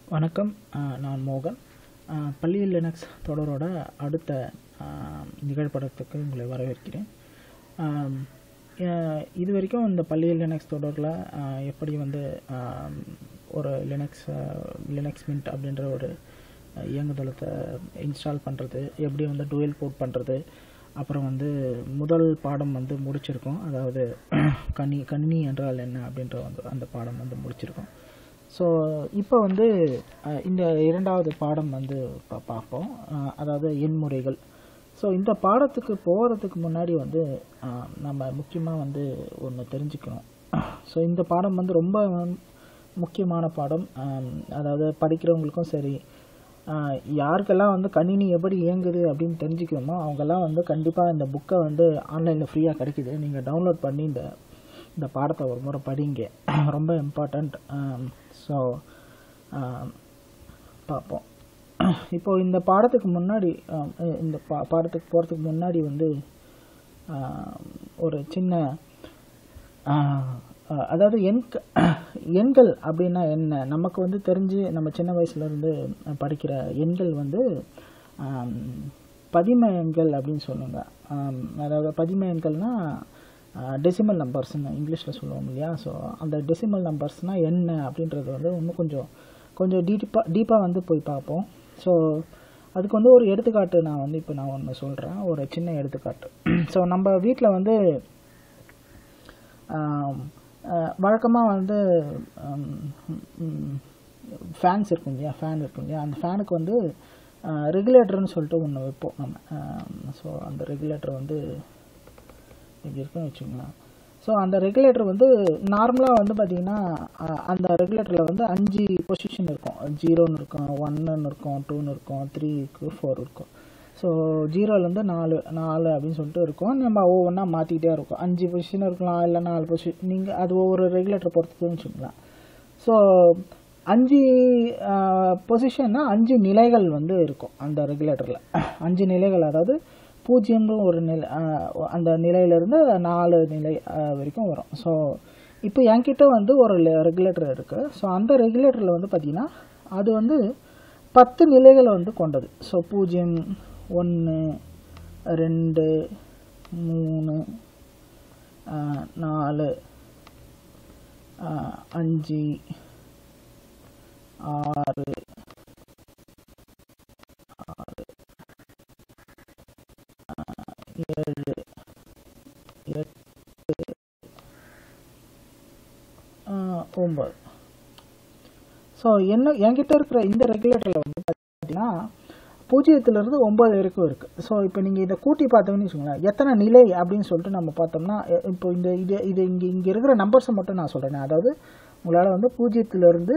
வணக்கம் நான் மோகன் பள்ளியில் லினக்ஸ் தொடரோட அடுத்த நிகழ்படத்துக்கு உங்களை வரவேற்கிறேன் இது வரைக்கும் இந்த பள்ளியில் லினக்ஸ் தொடரில் எப்படி வந்து ஒரு லினக்ஸ் லினக்ஸ் மின்ட் அப்படின்ற ஒரு இயங்குதளத்தை இன்ஸ்டால் பண்ணுறது எப்படி வந்து டுவெல் போர்ட் பண்ணுறது அப்புறம் வந்து முதல் பாடம் வந்து முடிச்சிருக்கோம் அதாவது கணி கணினி என்றால் என்ன அப்படின்ற வந்து அந்த பாடம் வந்து முடிச்சிருக்கோம் ஸோ இப்போ வந்து இந்த இரண்டாவது பாடம் வந்து பா பார்ப்போம் அதாவது எண்முறைகள் ஸோ இந்த பாடத்துக்கு போகிறதுக்கு முன்னாடி வந்து நம்ம முக்கியமாக வந்து ஒன்று தெரிஞ்சுக்கணும் ஸோ இந்த பாடம் வந்து ரொம்ப முக்கியமான பாடம் அதாவது படிக்கிறவங்களுக்கும் சரி யாருக்கெல்லாம் வந்து கணினி எப்படி இயங்குது அப்படின்னு தெரிஞ்சுக்கணுமோ அவங்கெல்லாம் வந்து கண்டிப்பாக இந்த புக்கை வந்து ஆன்லைனில் ஃப்ரீயாக கிடைக்குது நீங்கள் டவுன்லோட் பண்ணி இந்த இந்த பாடத்தை ஒரு முறை படிங்க ரொம்ப இம்பார்ட்டண்ட் ஸோ பார்ப்போம் இப்போ இந்த பாடத்துக்கு முன்னாடி இந்த பா பாடத்துக்கு போகிறதுக்கு முன்னாடி வந்து ஒரு சின்ன அதாவது எண் எண்கள் அப்படின்னா என்ன நமக்கு வந்து தெரிஞ்சு நம்ம சின்ன வயசுலேருந்து படிக்கிற எண்கள் வந்து பதிம எண்கள் அப்படின்னு சொல்லுவாங்க அதாவது பதிம எண்கள்னால் டெசிமல் நம்பர்ஸ்னு இங்கிலீஷில் சொல்லுவோம் இல்லையா ஸோ அந்த டெசிமல் நம்பர்ஸ்னால் என்ன அப்படின்றது வந்து இன்னும் கொஞ்சம் கொஞ்சம் டீப்பாக டீப்பாக வந்து போய் பார்ப்போம் ஸோ அதுக்கு வந்து ஒரு எடுத்துக்காட்டு நான் வந்து இப்போ நான் ஒன்று சொல்கிறேன் ஒரு சின்ன எடுத்துக்காட்டு ஸோ நம்ம வீட்டில் வந்து வழக்கமாக வந்து ஃபேன்ஸ் இருக்கும் இல்லையா ஃபேன் இருக்கும் இல்லையா அந்த ஃபேனுக்கு வந்து ரெகுலேட்டர்னு சொல்லிட்டு ஒன்று வைப்போம் நம்ம ஸோ அந்த ரெகுலேட்டர் வந்து இப்படி இருக்குன்னு வச்சுக்கோங்களேன் ஸோ அந்த ரெகுலேட்டர் வந்து நார்மலாக வந்து பார்த்திங்கன்னா அந்த ரெகுலேட்டரில் வந்து அஞ்சு பொசிஷன் இருக்கும் ஜீரோன்னு இருக்கும் ஒன்னுன்னு இருக்கும் டூன்னு இருக்கும் த்ரீ இருக்குது ஃபோர் இருக்கும் ஸோ ஜீரோலேருந்து நாலு நாலு அப்படின்னு சொல்லிட்டு இருக்கும் நம்ம ஒவ்வொன்றா மாற்றிக்கிட்டே இருக்கும் அஞ்சு பொசிஷன் இருக்கலாம் இல்லை நாலு பொசிஷன் நீங்கள் அது ஒவ்வொரு ரெகுலேட்டர் பொறுத்துன்னு வச்சுக்கலாம் ஸோ அஞ்சு பொசிஷன்னா அஞ்சு நிலைகள் வந்து இருக்கும் அந்த ரெகுலேட்டரில் அஞ்சு நிலைகள் அதாவது பூஜ்ஜியம்னு ஒரு நிலை அந்த நிலையிலேருந்து நாலு நிலை வரைக்கும் வரும் ஸோ இப்போ என்கிட்ட வந்து ஒரு ரெகுலேட்டர் இருக்குது ஸோ அந்த ரெகுலேட்டரில் வந்து பார்த்திங்கன்னா அது வந்து பத்து நிலைகளை வந்து கொண்டது ஸோ பூஜ்ஜியம் ஒன்று ரெண்டு மூணு நாலு அஞ்சு ஆறு ஆறு ஏழு எட்டு ஒம்பது ஸோ என்ன என்கிட்ட இருக்கிற இந்த ரெகுலேட்டரில் வந்து பார்த்தீங்கன்னா பூஜ்ஜியத்துலேருந்து ஒம்பது வரைக்கும் இருக்குது ஸோ இப்போ நீங்கள் இதை கூட்டி பார்த்தீங்கன்னு வச்சுக்கோங்களேன் எத்தனை நிலை அப்படின்னு சொல்லிட்டு நம்ம பார்த்தோம்னா இப்போ இந்த இது இது இங்கே இங்கே இருக்கிற நம்பர்ஸை மட்டும் நான் சொல்கிறேன் அதாவது உங்களால் வந்து பூஜ்ஜியத்துலேருந்து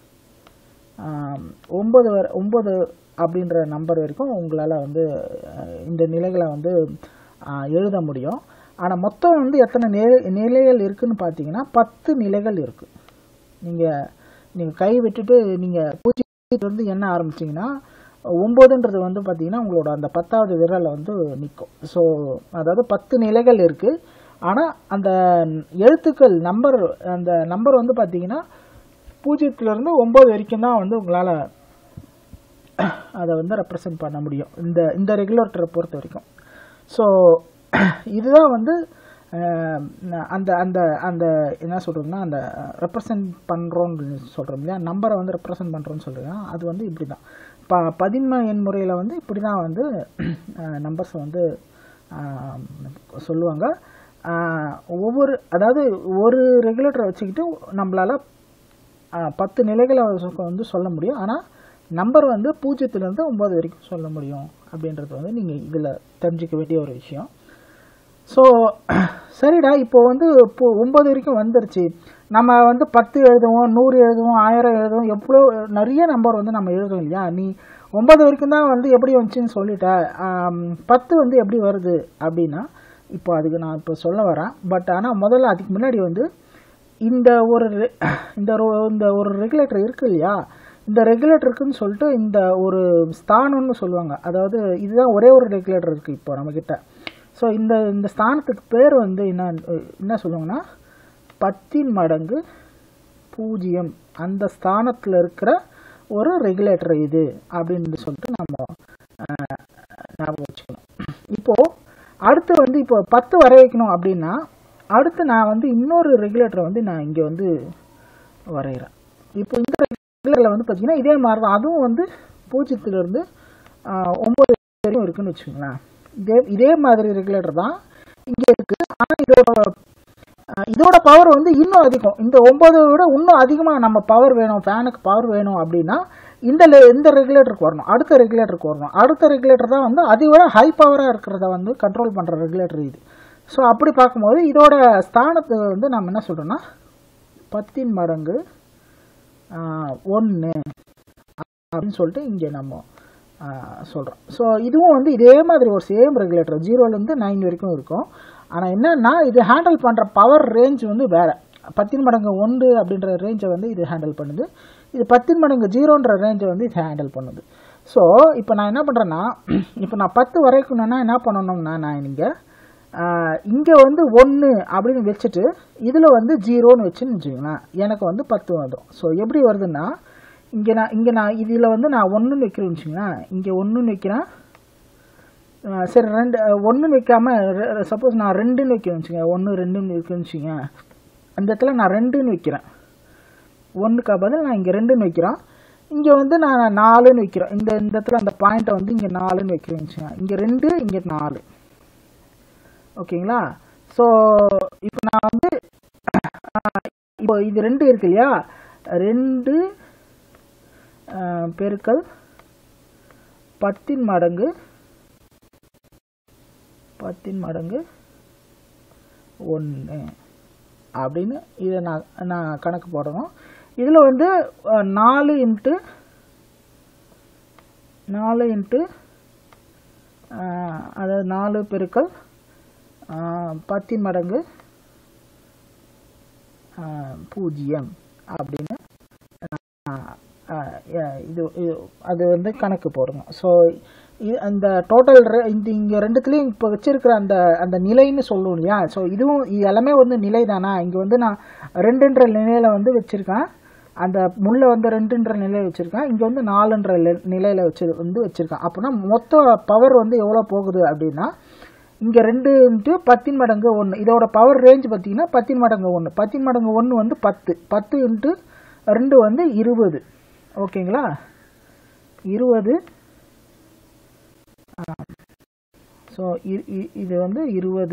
ஒம்பது வர ஒம்பது அப்படின்ற நம்பர் வரைக்கும் உங்களால் வந்து இந்த நிலைகளை வந்து எழுத முடியும் ஆனால் மொத்தம் வந்து எத்தனை நிலை நிலைகள் இருக்குதுன்னு பார்த்தீங்கன்னா பத்து நிலைகள் இருக்குது நீங்கள் நீங்கள் கை விட்டுட்டு நீங்கள் பூஜ்ஜியத்துலேருந்து என்ன ஆரம்பிச்சிங்கன்னா ஒம்போதுன்றது வந்து பார்த்தீங்கன்னா உங்களோட அந்த பத்தாவது விரலில் வந்து நிற்கும் ஸோ அதாவது பத்து நிலைகள் இருக்குது ஆனால் அந்த எழுத்துக்கள் நம்பர் அந்த நம்பர் வந்து பார்த்தீங்கன்னா பூஜ்ஜியத்துலேருந்து ஒம்பது வரைக்கும் தான் வந்து உங்களால் அதை வந்து ரெப்ரசன்ட் பண்ண முடியும் இந்த இந்த ரெகுலேட்டரை பொறுத்த வரைக்கும் ஸோ இதுதான் வந்து அந்த அந்த அந்த என்ன சொல்கிறோம்னா அந்த ரெப்ரசன்ட் பண்ணுறோன்னு சொல்கிறோம் இல்லையா நம்பரை வந்து ரெப்ரசன்ட் பண்ணுறோன்னு சொல்கிறோம் அது வந்து இப்படி தான் ப பதின்ம எண் முறையில் வந்து இப்படி தான் வந்து நம்பர்ஸை வந்து சொல்லுவாங்க ஒவ்வொரு அதாவது ஒரு ரெகுலேட்டரை வச்சுக்கிட்டு நம்மளால் பத்து நிலைகளை வந்து சொல்ல முடியும் ஆனால் நம்பர் வந்து பூஜ்ஜியத்துலேருந்து ஒம்பது வரைக்கும் சொல்ல முடியும் அப்படின்றது வந்து நீங்கள் இதில் தெரிஞ்சிக்க வேண்டிய ஒரு விஷயம் ஸோ சரிடா இப்போ வந்து இப்போ ஒம்பது வரைக்கும் வந்துருச்சு நம்ம வந்து பத்து எழுதுவோம் நூறு எழுதுவோம் ஆயிரம் எழுதுவோம் எவ்வளோ நிறைய நம்பர் வந்து நம்ம எழுதுவோம் இல்லையா நீ ஒம்பது வரைக்கும் தான் வந்து எப்படி வந்துச்சுன்னு சொல்லிட்ட பத்து வந்து எப்படி வருது அப்படின்னா இப்போ அதுக்கு நான் இப்போ சொல்ல வரேன் பட் ஆனால் முதல்ல அதுக்கு முன்னாடி வந்து இந்த ஒரு இந்த இந்த ஒரு ரெகுலேட்டர் இருக்கு இல்லையா இந்த ரெகுலேட்டருக்குன்னு சொல்லிட்டு இந்த ஒரு ஸ்தானம்னு சொல்லுவாங்க அதாவது இதுதான் ஒரே ஒரு ரெகுலேட்டர் இருக்குது இப்போ நம்மக்கிட்ட ஸோ இந்த இந்த ஸ்தானத்துக்கு பேர் வந்து என்ன என்ன சொல்லுவாங்கன்னா பத்தின் மடங்கு பூஜ்ஜியம் அந்த ஸ்தானத்தில் இருக்கிற ஒரு ரெகுலேட்டர் இது அப்படின்னு சொல்லிட்டு நம்ம ஆஹ், ஞாபகம் வச்சுக்கணும் இப்போ அடுத்து வந்து இப்போ பத்து வர வைக்கணும் அப்படின்னா அடுத்து நான் வந்து இன்னொரு ரெகுலேட்டரை வந்து நான் இங்கே வந்து வரைகிறேன் இப்போ இந்த ரெகுலேட்டரில் வந்து பார்த்தீங்கன்னா இதே மாதிரி தான் அதுவும் வந்து பூஜ்ஜியத்திலிருந்து ஆஹ், ஒன்பது வரையும் இருக்குன்னு வச்சுக்கோங்களேன் இதே இதே மாதிரி ரெகுலேட்டர் தான் இங்கே இருக்குது ஆனால் இதோட ஆஹ், இதோட பவர் வந்து இன்னும் அதிகம் இந்த ஒன்பதை விட இன்னும் அதிகமாக நம்ம பவர் வேணும் ஃபேனுக்கு பவர் வேணும் அப்படின்னா இந்த le- இந்த ரெகுலேட்டருக்கு வரணும் அடுத்த ரெகுலேட்டருக்கு வரணும் அடுத்த ரெகுலேட்டர் தான் வந்து அதை விட ஹை பவராக இருக்கிறத வந்து கண்ட்ரோல் பண்ணுற ரெகுலேட்டர் இது ஸோ அப்படி பார்க்கும்போது இதோட ஸ்தானத்தை வந்து நம்ம என்ன சொல்கிறோன்னா பத்தின் மடங்கு ஒன்று அப்படின்னு சொல்லிட்டு இங்கே நம்ம சொல்கிறோம் ஸோ இதுவும் வந்து இதே மாதிரி ஒரு சேம் ரெகுலேட்டர் ஜீரோலேருந்து நைன் வரைக்கும் இருக்கும் ஆனால் என்னன்னா இது ஹேண்டில் பண்ணுற பவர் ரேஞ்ச் வந்து வேறு பத்தின் மடங்கு ஒன்று அப்படின்ற ரேஞ்சை வந்து இது ஹேண்டில் பண்ணுது இது பத்தின் மடங்கு ஜீரோன்ற ரேஞ்சை வந்து இது ஹேண்டில் பண்ணுது ஸோ இப்போ நான் என்ன பண்ணுறேன்னா இப்போ நான் பத்து வரைக்கணும்னா என்ன பண்ணணும்னா நான் இங்கே இங்கே வந்து ஒன்று அப்படின்னு வச்சுட்டு இதில் வந்து ஜீரோன்னு வச்சுன்னு வச்சுக்கோங்களேன் எனக்கு வந்து பத்து வந்துடும் ஸோ எப்படி வருதுன்னா இங்கே நான் இங்கே நான் இதில் வந்து நான் ஒன்றுன்னு வைக்கிறேன்னு வச்சுங்களேன் இங்கே ஒன்றுன்னு வைக்கிறேன் ஆஹ் சரி ரெண்டு ஒன்றுன்னு வைக்காம சப்போஸ் நான் ரெண்டுன்னு வைக்கிறேன் வச்சுங்க ஒன்று ரெண்டுன்னு இருக்குன்னு வச்சுங்க அந்த இடத்துல நான் ரெண்டுன்னு வைக்கிறேன் ஒன்றுக்கு பதில் நான் இங்கே ரெண்டுன்னு வைக்கிறேன் இங்கே வந்து நான் நாலுன்னு வைக்கிறேன் இந்த இந்த இடத்துல அந்த பாயிண்ட்டை வந்து இங்கே நாலுன்னு வைக்கிறேன் வச்சுங்க இங்கே ரெண்டு இங்கே நாலு ஓகேங்களா ஸோ இப்போ நான் வந்து ஆஹ் இப்போ இது ரெண்டு இருக்கு இல்லையா ரெண்டு ஆஹ் பெருக்கல் பத்தின் மடங்கு பத்தின் மடங்கு ஒன்று அப்படின்னு இதை நான் நான் கணக்கு போடணும் இதில் வந்து அஹ், நாலு இன்ட்டு நாலு இன்ட்டு அதாவது நாலு பெருக்கல் அஹ், பத்தின் மடங்கு அஹ், பூஜ்ஜியம் அப்படின்னு அஹ், அஹ், இது இது அது வந்து கணக்கு போடணும் ஸோ அந்த டோட்டல் இந்த இங்கே ரெண்டுத்துலேயும் இப்போ வச்சிருக்கிற அந்த அந்த நிலைன்னு சொல்லுவோம் இல்லையா ஸோ இதுவும் இது எல்லாமே வந்து நிலை தானா இங்கே வந்து நான் ரெண்டுன்ற நிலையில் வந்து வச்சுருக்கேன் அந்த முள்ள வந்து ரெண்டுன்ற நிலையில் வச்சுருக்கேன் இங்கே வந்து நாலுன்ற நிலையில் வச்சு வந்து வச்சுருக்கேன் அப்படின்னா மொத்த பவர் வந்து எவ்வளோ போகுது அப்படின்னா இங்கே ரெண்டு இன்ட்டு பத்தின் மடங்கு ஒன்று இதோட பவர் ரேஞ்ச் பார்த்தீங்கன்னா பத்தின் மடங்கு ஒன்று பத்தின் மடங்கு ஒன்று வந்து பத்து பத்து இன்ட்டு ரெண்டு வந்து இருபது ஓகேங்களா இருபது ஸோ இது வந்து இருபது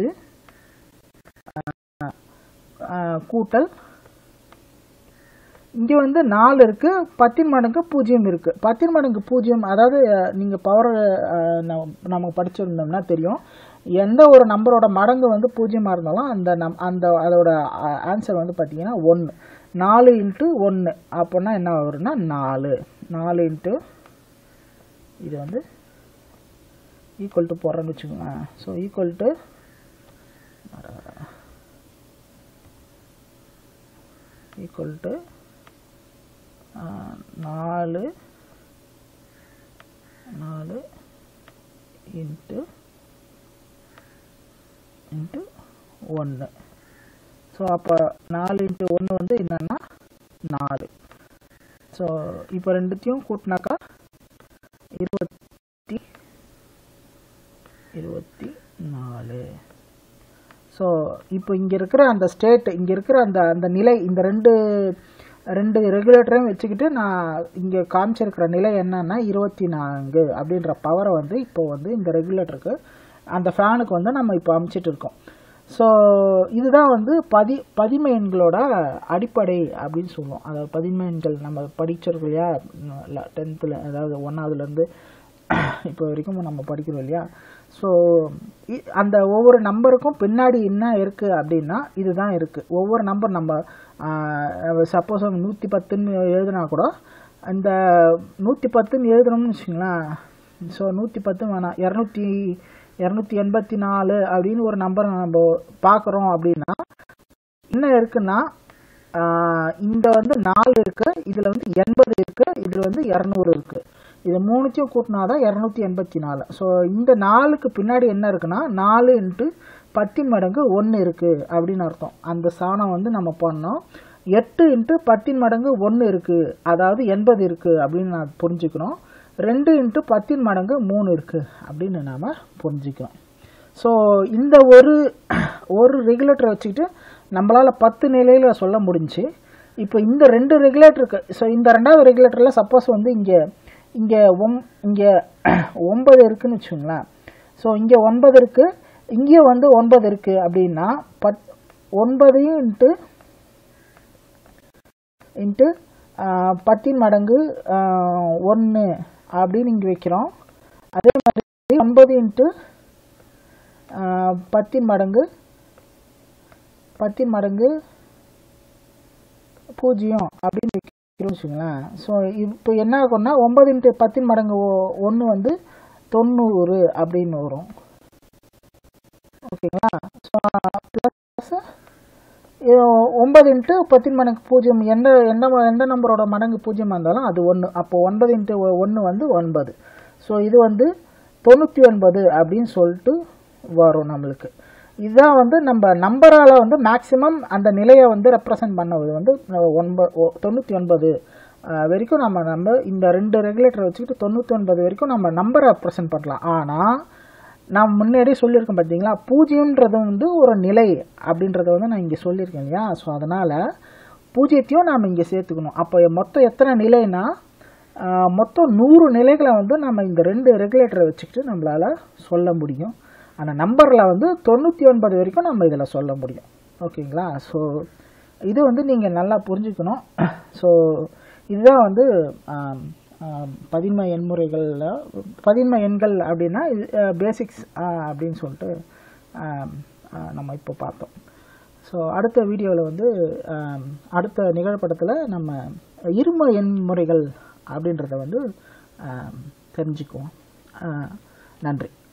கூட்டல் இங்கே வந்து நாலு இருக்கு பத்தின் மடங்கு பூஜ்ஜியம் இருக்கு பத்தின் மடங்கு பூஜ்ஜியம் அதாவது அஹ், நீங்க பவர் நம்ம படிச்சிருந்தோம்னா தெரியும் எந்த ஒரு நம்பரோட மடங்கு வந்து பூஜ்ஜியமாக இருந்தாலும் அந்த நம் அந்த அதோட ஆன்சர் வந்து பார்த்தீங்கன்னா ஒன்று நாலு இன்ட்டு ஒன்று அப்படின்னா என்ன வரும்னா நாலு நாலு இன்ட்டு இது வந்து ஈக்குவல் டு போடுறேன்னு வச்சுக்கோங்க so equal to equal to நாலு நாலு இன்ட்டு இன்ட்டு ஒன்று ஸோ அப்போ நாலு இன்ட்டு ஒன்று வந்து என்னன்னா நாலு ஸோ இப்போ ரெண்டுத்தையும் கூட்டினாக்கா இருபத்தி இருபத்தி நாலு ஸோ இப்போ இங்கே இருக்கிற அந்த ஸ்டேட் இங்கே இருக்கிற அந்த அந்த நிலை இந்த ரெண்டு ரெண்டு ரெகுலேட்டரையும் வச்சுக்கிட்டு நான் இங்கே காமிச்சிருக்கிற நிலை என்னன்னா இருபத்தி நான்கு அப்படின்ற பவரை வந்து இப்போ வந்து இந்த ரெகுலேட்டருக்கு அந்த ஃபேனுக்கு வந்து நம்ம இப்போ அமைச்சிட்டு இருக்கோம் ஸோ இதுதான் வந்து பதி பதிம எண்களோட அடிப்படை அப்படின்னு சொல்லுவோம் அதாவது பதின்ம எண்கள் நம்ம படிச்சிருக்கோம் இல்லையா டென்த்தில் அதாவது ஒன்றாவதுலேருந்து இப்போ வரைக்கும் நம்ம படிக்கிறோம் இல்லையா ஸோ அந்த ஒவ்வொரு நம்பருக்கும் பின்னாடி என்ன இருக்குது அப்படின்னா இதுதான் இருக்குது ஒவ்வொரு நம்பர் நம்ம சப்போஸ் நூற்றி பத்துன்னு எழுதுனா கூட அந்த நூற்றி பத்துன்னு எழுதுனோம்னு வச்சுங்களேன் ஸோ நூற்றி பத்து வேணாம் இரநூத்தி இரநூத்தி எண்பத்தி நாலு அப்படின்னு ஒரு நம்பர் நம்ம பார்க்குறோம் அப்படின்னா என்ன இருக்குன்னா ஆஹ் இந்த வந்து நாலு இருக்கு இதுல வந்து எண்பது இருக்கு இதுல வந்து இரநூறு இருக்கு இது மூணுத்தையும் கூட்டினாதான் இரநூத்தி எண்பத்தி நாலு ஸோ இந்த நாலுக்கு பின்னாடி என்ன இருக்குன்னா நாலு இன்ட்டு பத்தின் மடங்கு ஒன்று இருக்கு அப்படின்னு அர்த்தம் அந்த சாணம் வந்து நம்ம பண்ணோம் எட்டு இன்ட்டு பத்தின் மடங்கு ஒன்று இருக்குது அதாவது எண்பது இருக்குது அப்படின்னு நான் புரிஞ்சுக்கணும் ரெண்டு இன்ட்டு பத்தின் மடங்கு மூணு இருக்குது அப்படின்னு நாம் புரிஞ்சுக்கிறோம் ஸோ இந்த ஒரு ஒரு ரெகுலேட்டரை வச்சுக்கிட்டு நம்மளால் பத்து நிலையில் சொல்ல முடிஞ்சு இப்போ இந்த ரெண்டு ரெகுலேட்டருக்கு ஸோ இந்த ரெண்டாவது ரெகுலேட்டரில் சப்போஸ் வந்து இங்கே இங்கே ஒம் இங்கே ஒன்பது இருக்குன்னு வச்சுங்களேன் ஸோ இங்கே ஒன்பது இருக்குது இங்கே வந்து ஒன்பது இருக்குது அப்படின்னா பத் ஒன்பதையும் இன்ட்டு இன்ட்டு பத்தின் மடங்கு ஒன்று அப்படின்னு இங்கே வைக்கிறோம் அதே மாதிரி ஒன்பது இன்ட்டு பத்தின் மடங்கு பத்தின் மடங்கு பூஜ்ஜியம் அப்படின்னு வைக்கிறோம் வச்சுங்களேன் ஸோ இப்போ என்ன ஆகும்னா ஒன்பது இன்ட்டு பத்தின் மடங்கு ஒன்று வந்து தொண்ணூறு அப்படின்னு வரும் ஓகேங்களா ஸோ ப்ளஸ் ஒன்பது இன்ட்டு பத்தின் மடங்கு பூஜ்ஜியம் எந்த எந்த எந்த நம்பரோட மடங்கு பூஜ்ஜியமாக இருந்தாலும் அது ஒன்று அப்போ ஒன்பது இன்ட்டு ஒன்று வந்து ஒன்பது ஸோ இது வந்து தொண்ணூற்றி ஒன்பது அப்படின்னு சொல்லிட்டு வரும் நம்மளுக்கு இதுதான் வந்து நம்ம நம்பரால் வந்து மேக்ஸிமம் அந்த நிலையை வந்து ரெப்ரசன்ட் பண்ணது வந்து ஒன்பது தொண்ணூற்றி ஒன்பது வரைக்கும் நம்ம நம்ம இந்த ரெண்டு ரெகுலேட்டரை வச்சுக்கிட்டு தொண்ணூற்றி ஒன்பது வரைக்கும் நம்ம நம்பரை ரெப்ரசன்ட் பண்ணலாம் ஆனால் நான் முன்னாடியே சொல்லியிருக்கேன் பார்த்தீங்களா பூஜ்ஜியம்ன்றது வந்து ஒரு நிலை அப்படின்றத வந்து நான் இங்கே சொல்லியிருக்கேன் இல்லையா ஸோ அதனால் பூஜ்ஜியத்தையும் நாம் இங்கே சேர்த்துக்கணும் அப்போ மொத்தம் எத்தனை நிலைனா மொத்தம் நூறு நிலைகளை வந்து நம்ம இந்த ரெண்டு ரெகுலேட்டரை வச்சுக்கிட்டு நம்மளால் சொல்ல முடியும் ஆனால் நம்பரில் வந்து தொண்ணூற்றி ஒன்பது வரைக்கும் நம்ம இதில் சொல்ல முடியும் ஓகேங்களா ஸோ இது வந்து நீங்கள் நல்லா புரிஞ்சுக்கணும் ஸோ இதுதான் வந்து பதின்ம எண்முறைகளில் பதின்ம எண்கள் அப்படின்னா இது பேசிக்ஸ் அப்படின்னு சொல்லிட்டு நம்ம இப்போ பார்த்தோம் ஸோ அடுத்த வீடியோவில் வந்து அடுத்த நிகழ்படத்தில் நம்ம இரும எண்முறைகள் அப்படின்றத வந்து தெரிஞ்சுக்குவோம் நன்றி